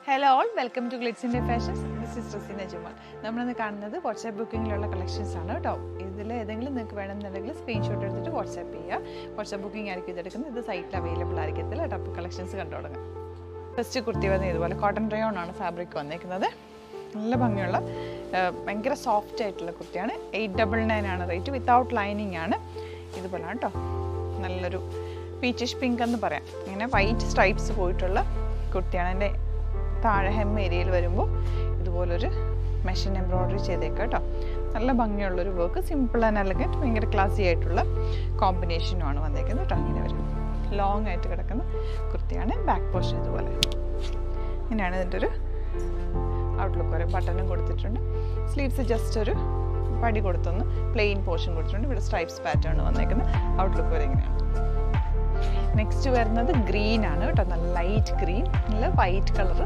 hello all welcome to ഗ്ലിറ്റ്സിൻ്റെ fashions this is Raseena Jamal നമ്മളിന്ന് കാണുന്നത് വാട്സാപ്പ് ബുക്കിങ്ങിലുള്ള കളക്ഷൻസ് ആണ് കേട്ടോ ഇതിൽ ഏതെങ്കിലും നിങ്ങൾക്ക് വേണമെന്നുണ്ടെങ്കിൽ സ്ക്രീൻഷോട്ട് എടുത്തിട്ട് വാട്സാപ്പ് ചെയ്യുക വാട്സാപ്പ് ബുക്കിംഗ് ആയിരിക്കും ഇതെടുക്കുന്നത് ഇത് സൈറ്റിൽ അവൈലബിൾ ആയിരിക്കത്തില്ല കേട്ടോ അപ്പോൾ കളക്ഷൻസ് കണ്ടു തുടങ്ങാം ഫസ്റ്റ് കുർത്തി വന്നത് ഇതുപോലെ കോട്ടൺ റയോൺ ആണ് ഫാബ്രിക് വന്നേക്കുന്നത് നല്ല ഭംഗിയുള്ള ആ, ഭയങ്കര സോഫ്റ്റ് ആയിട്ടുള്ള കുർത്തിയാണ് എയ്റ്റ് ഡബിൾ നയൻ ആണ് റേറ്റ് വിത്തൗട്ട് ലൈനിങ് ആണ് ഇതുപോലെയാണ് കേട്ടോ നല്ലൊരു പീച്ചിഷ് പിങ്ക് എന്ന് പറയാം ഇങ്ങനെ വൈറ്റ് സ്ട്രൈപ്സ് പോയിട്ടുള്ള കുർത്തിയാണ് എൻ്റെ താഴെ ഹെം ഏരിയയിൽ വരുമ്പോൾ ഇതുപോലൊരു മെഷീൻ എംബ്രോയ്ഡറി ചെയ്തേക്കാം കേട്ടോ നല്ല ഭംഗിയുള്ളൊരു വർക്ക് സിമ്പിൾ ആൻഡ് എലഗൻറ്റ് ഭയങ്കര ക്ലാസി ആയിട്ടുള്ള കോമ്പിനേഷനുമാണ് വന്നേക്കുന്നത് കേട്ടോ ഇങ്ങനെ വരും ലോങ് ആയിട്ട് കിടക്കുന്ന കുർത്തിയാണ് ബാക്ക് പോർഷൻ ഇതുപോലെ ഇങ്ങനെയാണ് ഇതിൻ്റെ ഒരു ഔട്ട്ലുക്ക് വരെ ബട്ടണും കൊടുത്തിട്ടുണ്ട് സ്ലീവ്സ് ജസ്റ്റ് ഒരു പടി കൊടുത്തൊന്ന് പ്ലെയിൻ പോർഷൻ കൊടുത്തിട്ടുണ്ട് ഇവിടെ സ്ട്രൈപ്സ് പാറ്റേൺ വന്നേക്കുന്നത് ഔട്ട്ലുക്ക് വരെ ഇങ്ങനെയാണ് നെക്സ്റ്റ് വരുന്നത് ഗ്രീൻ ആണ് കേട്ടോ നല്ല ലൈറ്റ് ഗ്രീൻ നല്ല വൈറ്റ് കളർ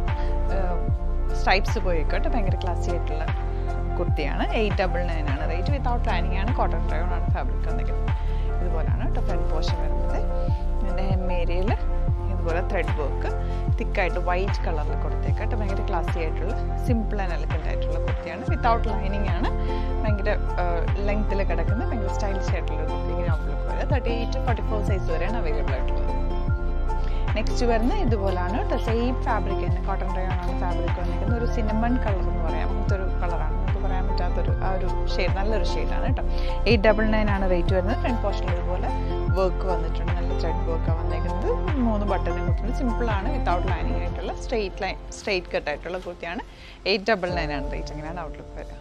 സ്ട്രൈപ്സ് പോയേക്കും കേട്ടോ ഭയങ്കര ക്ലാസി ആയിട്ടുള്ള കുർത്തിയാണ് എയ്റ്റ് ഡബിൾ നയൻ ആണ് റേറ്റ് വിത്തൗട്ട് ലൈനിങ് ആണ് കോട്ടൺ ഡ്രൈവൺ ആണ് ഫാബ്രിക് വന്നിരിക്കുന്നത് ഇതുപോലെയാണ് കേട്ടോ ഫ്രണ്ട് പോർഷൻ വരുന്നത് ഇതിൻ്റെ ഹെം ഏരിയയിൽ ഇതുപോലെ ത്രെഡ് വർക്ക് തിക്കായിട്ട് വൈറ്റ് കളറിൽ കൊടുത്തേക്ക് കേട്ടോ ഭയങ്കര ക്ലാസി ആയിട്ടുള്ള സിമ്പിൾ ആൻഡ് എലഗൻ്റ് ആയിട്ടുള്ള കുർത്തിയാണ് വിത്തൗട്ട് ലൈനിങ് ആണ് ഭയങ്കര ലെങ്ത്തിൽ കിടക്കുന്ന ഭയങ്കര സ്റ്റൈലിഷ് ആയിട്ടുള്ള കുർത്തി ഇങ്ങനെ ഔട്ട്ലുക്ക് വരെ thirty eight forty four size വരെയാണ് അവൈലബിൾ ആയിട്ടുള്ളത് നെക്സ്റ്റ് വരുന്നത് ഇതുപോലാണ് കേട്ടോ സെയിം ഫാബ്രിക് തന്നെ കോട്ടൺ റയോൺ ആണ് ഫാബ്രിക് വന്നിരിക്കുന്നത് ഒരു സിനമൺ കളർ എന്ന് പറയാം അങ്ങനത്തെ ഒരു കളറാണ് നമുക്ക് പറയാൻ പറ്റാത്തൊരു ആ ഒരു ഷെയ്ഡ് നല്ലൊരു ഷെയ്ഡാണ് കേട്ടോ എയ്റ്റ് ഡബിൾ നയൻ ആണ് റേറ്റ് വരുന്നത് ഫ്രണ്ട് പോർഷനിൽ ഇതുപോലെ വർക്ക് വന്നിട്ടുണ്ട് നല്ല ത്രെഡ് വർക്കാണ് വന്നേക്കുന്നത് മൂന്ന് ബട്ടനും കൊടുത്തിട്ടുണ്ട് സിമ്പിളാണ് വിത്തൗട്ട് ലൈനിങ് ആയിട്ടുള്ള സ്ട്രെയിറ്റ് ലൈൻ സ്ട്രെയിറ്റ് കട്ട് ആയിട്ടുള്ള കുർത്തിയാണ് എയ്റ്റ് ഡബിൾ നയൻ ആണ് റേറ്റ് അങ്ങനെയാണ് ഔട്ട്ലുക്ക് വരിക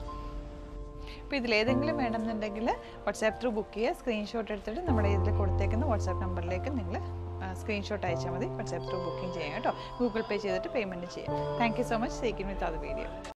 അപ്പോൾ ഇതിലേതെങ്കിലും വേണമെന്നുണ്ടെങ്കിൽ വാട്സാപ്പ് ത്രൂ ബുക്ക് ചെയ്യുക സ്ക്രീൻഷോട്ട് എടുത്തിട്ട് നമ്മുടെ ഇതിൽ കൊടുത്തേക്കുന്ന വാട്സാപ്പ് നമ്പറിലേക്ക് നിങ്ങൾ സ്ക്രീൻഷോട്ട് അയച്ചാൽ മതി വാട്സാപ്പ് ത്രൂ ബുക്കിംഗ് ചെയ്യാം കേട്ടോ ഗൂഗിൾ പേ ചെയ്തിട്ട് പേയ്മെൻറ്റ് ചെയ്യാം thank you so much taking with അത് വീഡിയോ